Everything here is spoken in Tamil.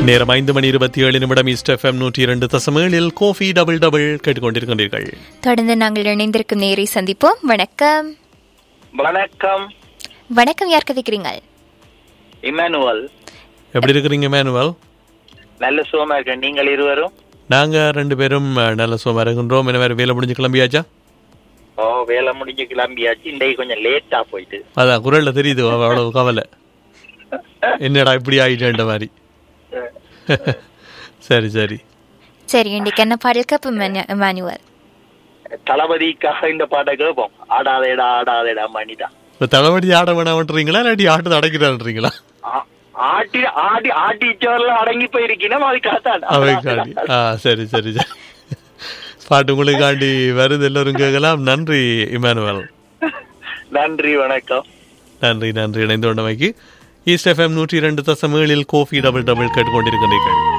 நேரம் ஐந்து மணி இருபத்தி ஏழு நிமிடம் ஈஸ்ட் எஃப்எம் நூற்றி இரண்டு தசமேழில் கோஃபி டபுள் டபுள் கேட்டுக்கொண்டிருக்கின்றீர்கள் தொடர்ந்து நாங்கள் இணைந்திருக்கும் நேரை சந்திப்போம் வணக்கம் வணக்கம் வணக்கம் யார் கதைக்கிறீங்க இமானுவல் எப்படி இருக்கிறீங்க மேனுவல் நல்ல சுகமா இருக்கேன் நீங்கள் இருவரும் நாங்க ரெண்டு பேரும் அஹ், நல்ல சுகமா இருக்கின்றோம் என்ன வேற வேலை முடிஞ்சு கிளம்பியாச்சா ஓ வேலை முடிஞ்சு கிளம்பியாச்சு இன்றைக்கு கொஞ்சம் லேட்டா போயிட்டு அதான் குரல்ல தெரியுது அவ- அவ்வளவு கவலை என்னடா இப்படி ஆயிட்டேன்ற மாதிரி சரி சரி சரி இன்னைக்கு என்ன பாடல் கப்பு மேனுவல் தளபதிக்காக இந்த பாட்டை கேட்போம் ஆடாதேடா ஆடாதேடா மணிதான் இப்ப தளபதி ஆட வேணாமன்றீங்களா இல்லாட்டி ஆட்டத்தை அடைக்கிறான்றீங்களா ஆ- ஆட்டி ஆடி ஆட்டி சோர்ல அடங்கி போயிருக்கீங்கன்னா அது காத்தாடா அவைக்காண்டி ஆ சரி சரி சரி பாட்டு உங்களுக்காண்டி வருது எல்லோரும் கேட்கலாம் நன்றி இமானுவல் நன்றி வணக்கம் நன்றி நன்றி இணைந்து கொண்டமைக்கு ஈஸ்ட் எஃப்எம் நூற்றி இரண்டு தசமேழில் கோஃபி டபுள் டபுள் கேட்டுக்கொண்டிருக்கிறீர்கள்